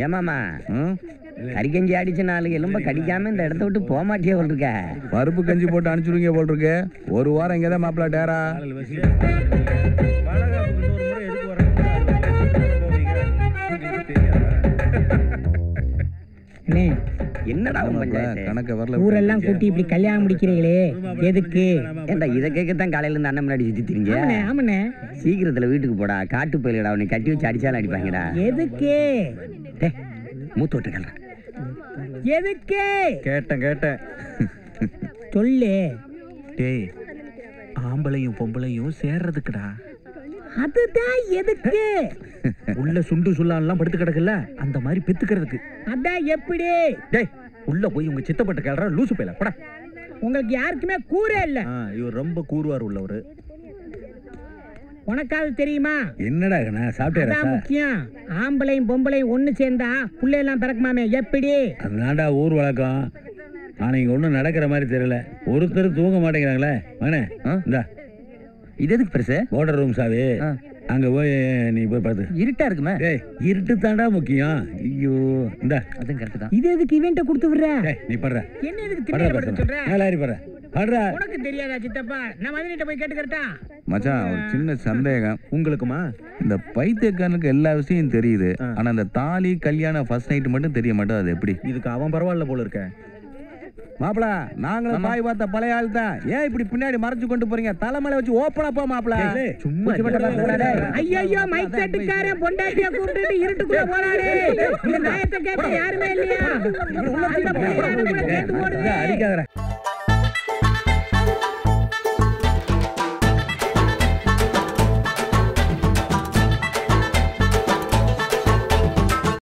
ஏமாமா ம்? கறிக்கஞ்சி அடிச்சு நாலு எலும்ப கடிக்காம இந்த இடத்த விட்டு போக மாட்டியே போல் இருக்க பருப்பு கஞ்சி போட்டு அனுப்பிச்சுடுங்க போல் இருக்கு ஒரு வாரம் இங்கே தான் மாப்பிள்ள டேரா அண்ணே என்னடா உன் மாப்பிள்ள, பஞ்சாயத்து கணக்க வரல ஊரெல்லாம் கூட்டி இப்படி கல்யாணம் முடிக்கிறீங்களே எதுக்கு ஏண்டா இதை கேட்கத்தான் காலையில இருந்து அண்ணன் முன்னாடி சுத்தி திரிங்க ஆமாண்ணே ஆமாண்ணே சீக்கிரத்துல வீட்டுக்கு போடா காட்டு போயிலடா அவனை கட்டி வச்சு அடிச்சாலும் அடிப்பாங்கடா எதுக்கு டேய் மூத்த விட்டுக்கல்ற எதுக்கு கேட்டேன் கேட்டேன் சொல்லு டேய் ஆம்பளையும் பொம்பளையும் சேர்றதுக்குடா அதுதான் எதுக்கு உள்ள சுண்டு சுல்லான்லாம் படுத்து கிடக்குல்ல அந்த மாதிரி பெத்துக்கிறதுக்கு அதான் எப்படி டேய் உள்ள போய் உங்க சித்தப்பட்ட கேள்ற லூசு போயில படா உங்களுக்கு யாருக்குமே கூரே இல்ல ஆ, இவர் ரொம்ப கூறுவார் உள்ளவர் உனக்காவது தெரியுமா என்னடா கண்ணா சாப்பிட்டேரா அதான் முக்கியம் ஆம்பளையும் பொம்பளையும் ஒண்ணு சேர்ந்தா புள்ளையெல்லாம் பிறக்குமாமே எப்படி அதுதான்டா ஊர் வழக்கம் ஆனா இங்க ஒன்றும் நடக்கிற மாதிரி தெரியல ஒருத்தர் தூங்க மாட்டேங்கிறாங்களே வாணே இந்தா இது எதுக்கு பெருசு ஓட்டர் ரூம் சாவி அங்க போய் நீ போய் பார்த்து இருட்டா இருக்குமே டேய் இருட்டு தாண்டா முக்கியம் ஐயோ இந்தா அதுவும் கரெக்ட் தான் இது எதுக்கு இவன்ட்ட கொடுத்து விடுற டேய் நீ படுற என்ன எதுக்கு படுற திண்ணையில படுக்க சொல்ற படுற மேலாரி படுற படுற உனக்கு தெரியாதா சித்தப்பா நான் மதுரைட்ட போய் கேட்டுக்கிறட்டா மச்சான் ஒரு சின்ன சந்தேகம் உங்களுக்குமா இந்த பைத்தியக்காரனுக்கு எல்லா விஷயம் தெரியுது ஆனா இந்த தாலி கல்யாணம் ஃபர்ஸ்ட் நைட் மட்டும் தெரிய மாட்டோம் அது எப்படி இதுக்கு அவன் பரவாயில்ல போல இருக்க மாப்பிள நாங்களும் பாய் பார்த்த பழைய ஆள் தான் ஏன் இப்படி பின்னாடி மறைச்சு கொண்டு போறீங்க தலைமையில வச்சு ஓப்பனா போ மாப்பிள சும்மா ஐயோ மைக் செட்டுக்காரன் பொண்டாட்டிய கூப்பிட்டு இருட்டுக்குள்ள போறாரு இந்த நாயத்தை கேட்க யாருமே இல்லையா அந்த பொண்ணு யாரும் கூட கேட்டு ஓடுது அடிக்காதடா